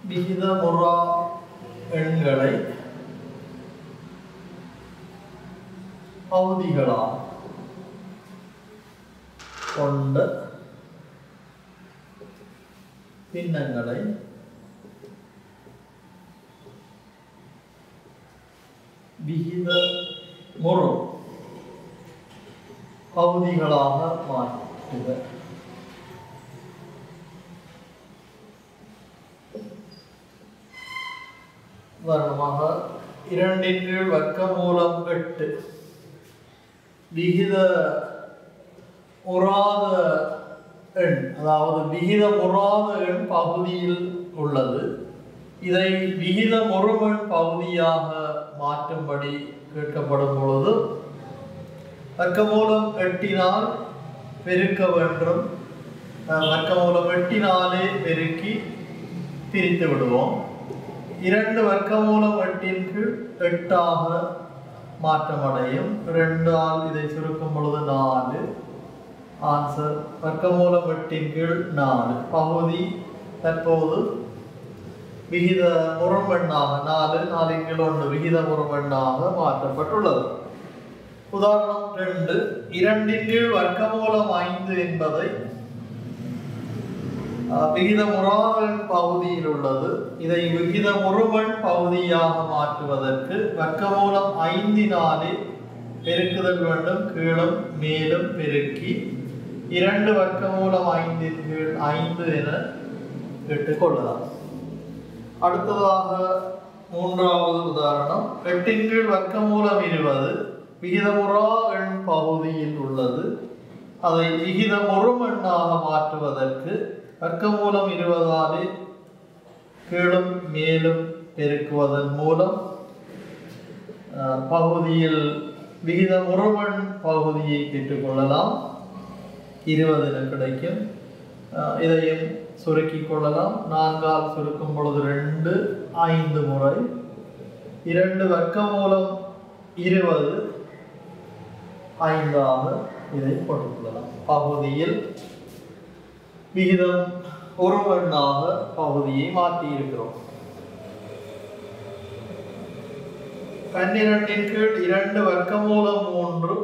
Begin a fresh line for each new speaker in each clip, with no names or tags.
விகிதமுறா எண்களை பகுதிகளாக கொண்ட பின்னங்களை விகித முறு பகுதிகளாக மாற்றுக உதாரணமாக இரண்டின் கீழ் வர்க்கமூலம் எட்டு விகித உறாத எண் அதாவது விகிதம் உறாத எண் பகுதியில் உள்ளது இதை விகித முறுவன் பகுதியாக மாற்றும்படி கேட்கப்படும் பொழுது வர்க்கமூலம் எட்டினால் பெருக்க வேண்டும் அஹ், வர்க்கமூலம் எட்டினாலே பெருக்கி பிரித்து விடுவோம் இரண்டு வர்க்கமூலம் எட்டின் கீழ் எட்டாக மாற்றமடையும் ரெண்டால் இதை சுருக்கும் பொழுது நாலு ஆன்சர் வர்க்கமூலம் எட்டின் கீழ் நாலு பகுதி தற்போது விகித முறமெண்ணாக நாலு நாலின் கீழ் ஒன்று விகித முறமெண்ணாக மாற்றப்பட்டுள்ளது உதாரணம் ரெண்டு இரண்டின் கீழ் வர்க்கமூலம் ஐந்து என்பதை அஹ், விகிதமுறாதன் பகுதியில் உள்ளது இதை விகிதமுறுவன் பகுதியாக மாற்றுவதற்கு வர்க்கமூலம் ஐந்தினாலே பெருக்குதல் வேண்டும் கீழும் மேலும் பெருக்கி இரண்டு வர்க்கமூலம் ஐந்தின் கீழ் ஐந்து என இட்டுக்கொள்ளலாம் அடுத்ததாக மூன்றாவது உதாரணம் எட்டின் கீழ் வர்க்கமூலம் இருபது விகிதமுறா எண் பகுதியில் உள்ளது அதை விகிதமுறும் எண்ணாக மாற்றுவதற்கு வர்க்கமூலம் இருபதாலே கீழும் மேலும் பெருக்குவதன் மூலம் அஹ், பகுதியில் விகிதமுறுவன் பகுதியை பெற்றுக்கொள்ளலாம் இருபது என கிடைக்கும் அஹ், இதையும் சுருக்கிக் கொள்ளலாம் நான்கால் சுருக்கும் பொழுது ரெண்டு ஐந்து முறை இரண்டு வர்க்கமூலம் இருபது ஐந்தாக இதை கொடுக்கலாம் பகுதியில் விகிதம் ஒரு எண்ணாக பகுதியை மாற்றி இருக்கிறோம் பன்னிரண்டின் கீழ் இரண்டு வர்க்கமூலம் மூன்று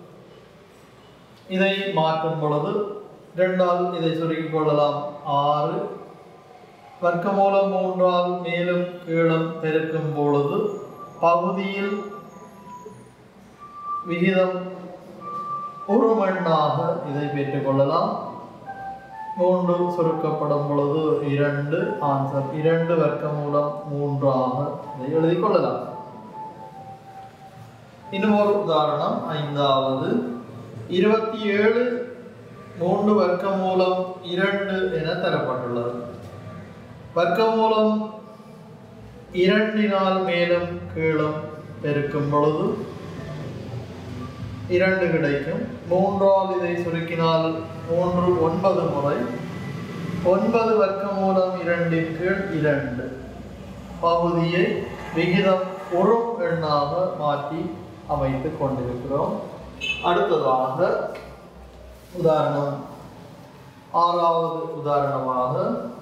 இதை மாற்றும் பொழுது இரண்டால் இதை சுருக்கிக் கொள்ளலாம் ஆறு வர்க்கமூலம் மூன்றால் மேலும் கீழும் பெருக்கும் பொழுது பகுதியில் விகிதம் ஒரு மண்ணாக இதை பெற்றுக்கொள்ளலாம் மூன்று சுருக்கப்படும் பொழுது இரண்டு ஆன்சர் இரண்டு வர்க்கமூலம் மூன்றாக இதை எழுதிக் கொள்ளலாம் இன்னும் ஒரு உதாரணம் ஐந்தாவது இருபத்தி ஏழு மூன்று வர்க்கமூலம் இரண்டு என தரப்பட்டுள்ளது வர்க்கமூலம் இரண்டினால் மேலும் கீழும் பெருக்கும் பொழுது இரண்டு கிடைக்கும் மூன்றால் இதை சுருக்கினால் மூன்று ஒன்பது முறை ஒன்பது வர்க்கமூலம் இரண்டின் கீழ் இரண்டு பகுதியை விகிதம் ஒரு எண்ணாக மாற்றி அமைத்துக் கொண்டிருக்கிறோம் அடுத்ததாக உதாரணம் ஆறாவது உதாரணமாக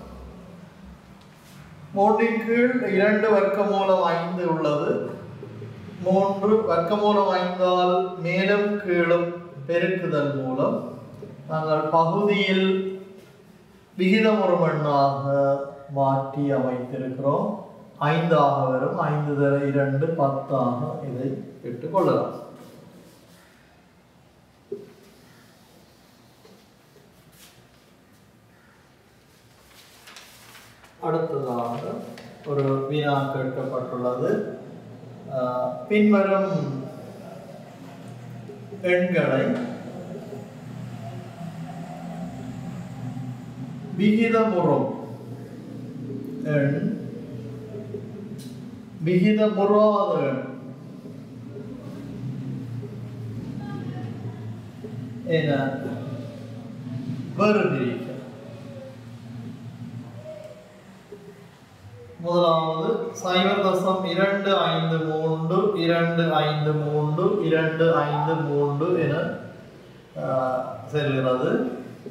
மூன்றின் கீழ் இரண்டு வர்க்கமூலம் ஐந்து உள்ளது மூன்று வர்க்கமூலம் ஐந்தால் மேலும் கீழும் பெருக்குதல் மூலம் நாங்கள் பகுதியில் விகிதமுறு எண்ணாக மாற்றி அமைத்திருக்கிறோம் ஐந்தாக வரும் ஐந்து தர இரண்டு பத்தாக இதை பெற்றுக் கொள்ளலாம் அடுத்ததாக ஒரு வினா கேட்கப்பட்டுள்ளது ஆஹ், பின்வரும் எண்களை விகிதமுறும் எண் விகிதமுறாத எண் என வேறுபிரிக்க முதலாவது சைபர் தசம் இரண்டு ஐந்து மூன்று இரண்டு ஐந்து மூன்று இரண்டு ஐந்து மூன்று என ஆஹ், செல்கிறது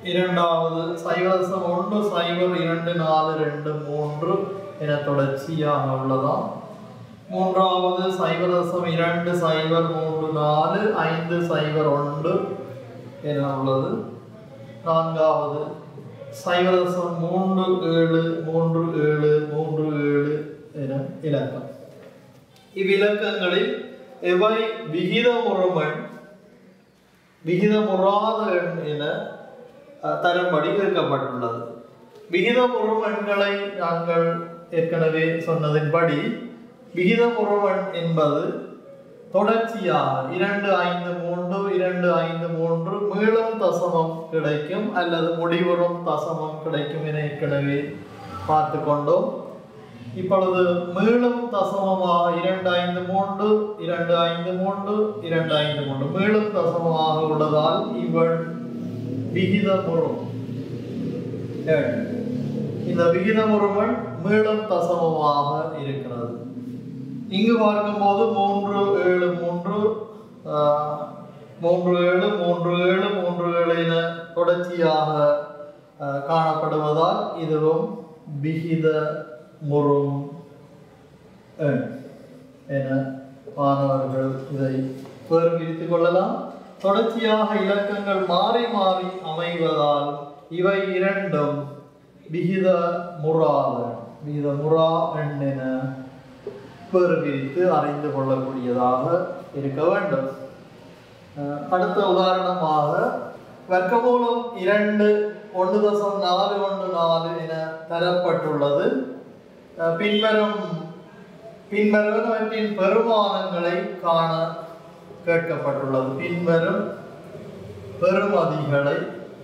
இரண்டாவது சைவர் தசம் ஒன்று சைவர் இரண்டு நாலு ரெண்டு மூன்று என தொடர்ச்சியாக உள்ளதாம் மூன்றாவது சைவர் தசம் இரண்டு சைவர் மூன்று நாலு ஐந்து சைவர் ஒன்று என உள்ளது நான்காவது சைவர் தசம் மூன்று ஏழு மூன்று ஏழு மூன்று ஏழு என இலக்கம் இவ்விலக்கங்களில் எவை விகிதமுறுமன் விகிதமுறாத எண் என அஹ், தரும்படி கேட்கப்பட்டுள்ளது விகிதமுறும் எண்களை நாங்கள் ஏற்கனவே சொன்னதின்படி விகிதமுறுவன் என்பது தொடர்ச்சியாக இரண்டு ஐந்து மூன்று இரண்டு ஐந்து மூன்று மீளும் தசமம் கிடைக்கும் அல்லது முடிவுறும் தசமம் கிடைக்கும் என ஏற்கனவே பார்த்து கொண்டோம் இப்பொழுது மீளும் தசமமாக இரண்டு ஐந்து மூன்று இரண்டு ஐந்து மூன்று இரண்டு ஐந்து மூன்று மீளும் தசமமாக உள்ளதால் இவள் விகிதமுறும் எண். இந்த விகிதமுறுவன் மீளும் தசமமாக இருக்கிறது இங்கு பார்க்கும்போது மூன்று ஏழு மூன்று ஆஹ், மூன்று ஏழு மூன்று ஏழு மூன்று ஏழு என தொடர்ச்சியாக ஆஹ், காணப்படுவதால் இதுவும் விகித முறும் எண் என மாணவர்கள் இதை வேறு பிரித்துக் கொள்ளலாம் தொடர்ச்சியாக இலக்கங்கள் மாறி மாறி அமைவதால் இவை இரண்டும் விகித முறாத விகித முறா எண் என வேறு பிரித்து அறிந்து கொள்ளக்கூடியதாக இருக்க வேண்டும் அஹ் அடுத்த உதாரணமாக வர்க்கமூலம் இரண்டு ஒன்று தசம் நாலு ஒன்று நாலு என தரப்பட்டுள்ளது அஹ் பின்வரும் பின்வருவனவற்றின் பெருமானங்களை காண கேட்கப்பட்டுள்ளது பின்வரும் பெருமதிகளை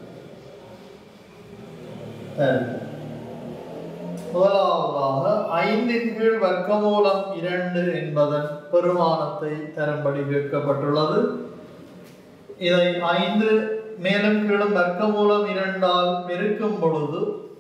தருக. முதலாவதாக ஐந்தின் கீழ் வர்க்கமூலம் இரண்டு என்பதன் பெருமானத்தை தரும்படி கேட்கப்பட்டுள்ளது இதை ஐந்து மேலும் கீழும் வர்க்கமூலம் இரண்டால் பெருக்கும் பொழுது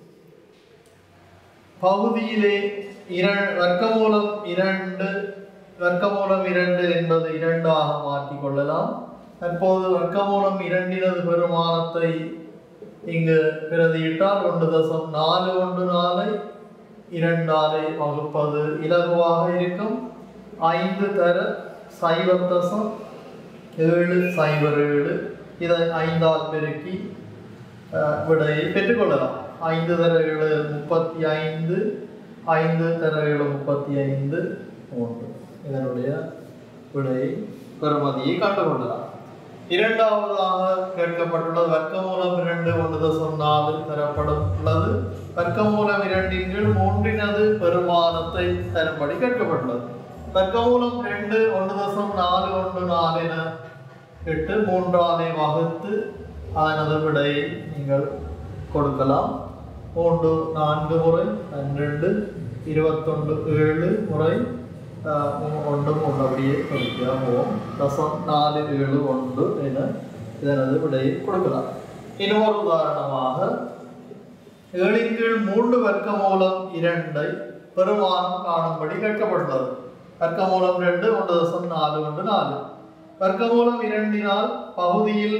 பகுதியிலே இர வர்க்கமூலம் இரண்டு வர்க்கமூலம் இரண்டு என்பது இரண்டாக மாற்றிக் கொள்ளலாம் தற்போது வர்க்கமூலம் இரண்டினது பெருமானத்தை இங்கு பிரதியிட்டால் ஒன்று தசம் நாலு ஒன்று நாலை இரண்டாலை வகுப்பது இலகுவாக இருக்கும் ஐந்து தர சைவர் தசம் ஏழு சைபர் ஏழு இதை ஐந்தால் பெருக்கி அஹ், விடையை பெற்றுக்கொள்ளலாம் ஐந்து தர ஏழு முப்பத்தி ஐந்து ஐந்து தர ஏழு முப்பத்தி ஐந்து மூன்று இதனுடைய விடையை பெறுமதியை கண்டுகொள்ளலாம் இரண்டாவதாக கேட்கப்பட்டுள்ளது வர்க்கமூலம் இரண்டு ஒன்று தசம் நாலு தரப்படும் உள்ளது வர்க்கமூலம் இரண்டின் கீழ் மூன்றினது பெருமானத்தை தரும்படி கேட்கப்பட்டுள்ளது வர்க்கமூலம் ரெண்டு ஒன்று தசம் நாலு ஒன்று நாலு என எட்டு மூன்றாலை வகுத்து அதனது விடையை நீங்கள் கொடுக்கலாம் மூன்று நான்கு முறை பன்னிரெண்டு இருபத்தொன்று ஏழு முறை ஆஹ், மூ- ஒன்று மூன்று அப்படியே கொடுக்கலாம் போவோம் தசம் நாலு ஏழு ஒன்று என இதனது விடையை கொடுக்கலாம் இன்னொரு உதாரணமாக ஏழின் கீழ் மூன்று வர்க்கமூலம் இரண்டை பெருமானம் காணும்படி கேட்கப்பட்டுள்ளது வர்க்கமூலம் ரெண்டு ஒன்று தசம் நாலு ஒன்று நாலு வர்க்கமூலம் இரண்டினால் பகுதியில்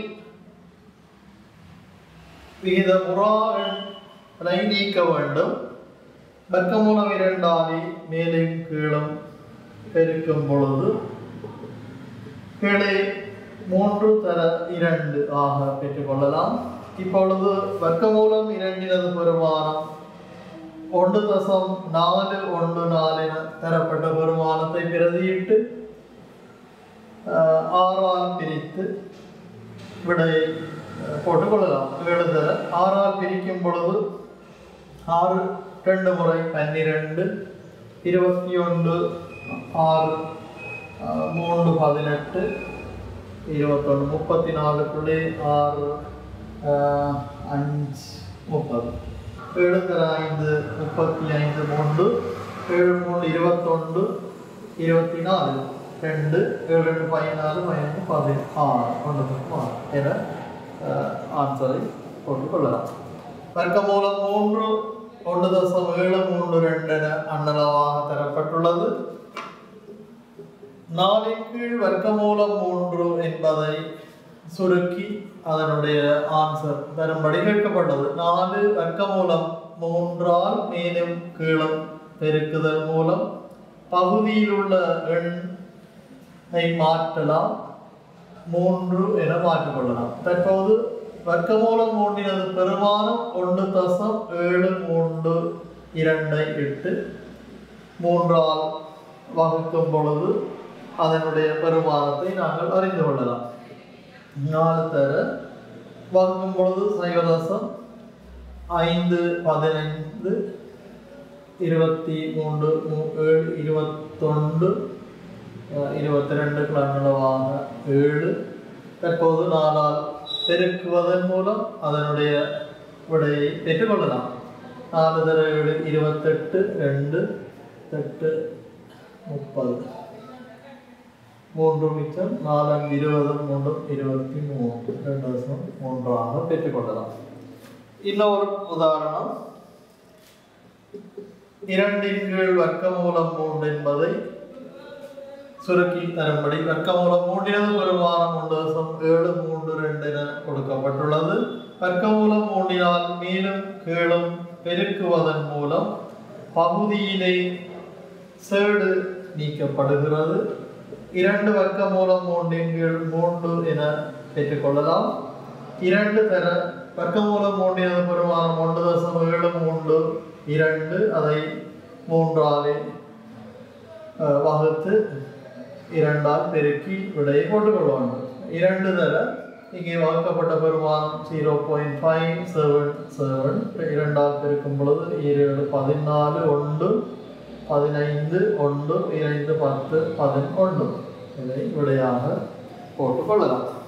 விகித முறாவை நீக்க வேண்டும் வர்க்கமூலம் இரண்டாலை மேலும் கீழும் பெருக்கும் பொழுது கீழே மூன்று தர இரண்டு ஆக பெற்றுக்கொள்ளலாம் இப்பொழுது வர்க்கமூலம் இரண்டினது பெருமானம் ஒன்று தசம் நாலு ஒன்று நாலு என தரப்பட்ட பெருமானத்தை பிரதியிட்டு ஆஹ், ஆறால் பிரித்து விடையை அஹ், போட்டுக்கொள்ளலாம் ஏழு தர ஆறால் பிரிக்கும் பொழுது ஆறு ரெண்டு முறை பன்னிரெண்டு இருபத்தி ஒன்று ஆறு ஆஹ், மூன்று பதினெட்டு இருபத்தொன்று முப்பத்தி நாலுக்குள்ளே ஆறு ஆஹ், அஞ்சு முப்பது ஏழு தர ஐந்து முப்பத்தி ஐந்து மூன்று ஏழு மூணு இருபத்தொன்று இருபத்தி நாலு ரெண்டு ஏழு ரெண்டு பதினாலு பதினொன்று பதினேழு ஆறு ஒன்று பக்கம் ஆறு என ஆன்சரை போட்டுக் கொள்ளலாம் வர்க்கமூலம் மூன்று ஒன்று தசம் ஏழு மூன்று ரெண்டு என அன்னளவாக தரப்பட்டுள்ளது நாலின் கீழ் வர்க்கமூலம் மூன்று என்பதை சுருக்கி அதனுடைய ஆன்சர் தரும்படி கேட்கப்பட்டது நாலு வர்க்கமூலம் மூன்றால் மேலும் கீழும் பெருக்குதல் மூலம் பகுதியில் உள்ள எண்ணை மாற்றலாம் மூன்று என மாற்றிக்கொள்ளலாம் தற்போது வர்க்கமூலம் மூன்றினது பெருமானம் ஒன்று தசம் ஏழு மூன்று இரண்டை எட்டு மூன்றால் வகுக்கும் பொழுது அதனுடைய பெருமானத்தை நாங்கள் அறிந்து கொள்ளலாம் நாலு தர வகுக்கும் பொழுது சைவதசம் ஐந்து பதினைந்து இருபத்தி மூன்று மூ- ஏழு இருபத்தொன்று அஹ், இருபத்தி ரெண்டு கிழமைவாக ஏழு தற்போது நாலால் பெருக்குவதன் மூலம் அதனுடைய விடையை பெற்றுக்கொள்ளலாம் நாலு தர ஏழு இருபத்தெட்டு ரெண்டு எட்டு முப்பது மூன்று மிச்சம் நாலாம் இருபது மூன்று இருபத்தி மூன்று ரெண்டு வருஷம் மூன்றாக பெற்றுக்கொள்ளலாம் இன்னொரு உதாரணம் இரண்டின் கீழ் வர்க்கமூலம் மூன்று என்பதை சுருக்கி தரும்படி வர்க்கமூலம் மூன்றினது பெருமானம் மூன்று தசம் ஏழு மூன்று ரெண்டு என கொடுக்கப்பட்டுள்ளது வர்க்கமூலம் மூன்றினால் மேலும் கீழும் பெருக்குவதன் மூலம் பகுதியிலே சேடு நீக்கப்படுகிறது இரண்டு வர்க்கமூலம் மூன்றின் கீழ் மூன்று என பெற்றுக்கொள்ளலாம் இரண்டு தர வர்க்கமூலம் மூன்றினது பெருமானம் ஒன்று தசம் ஏழு மூன்று இரண்டு அதை மூன்றாலே அஹ், வகுத்து இரண்டால் பெருக்கி விடையை போட்டுக்கொள்ள வேண்டும் இரண்டு தர இங்கே வகுக்கப்பட்ட பெருமானம் zero point five seven seven இரண்டால் பெருக்கும் பொழுது ஏழு பதினாலு ஒன்று பதினைந்து ஒன்று இரண்டு பத்து பதினொன்று இதை விடையாக போட்டுக்கொள்ளலாம்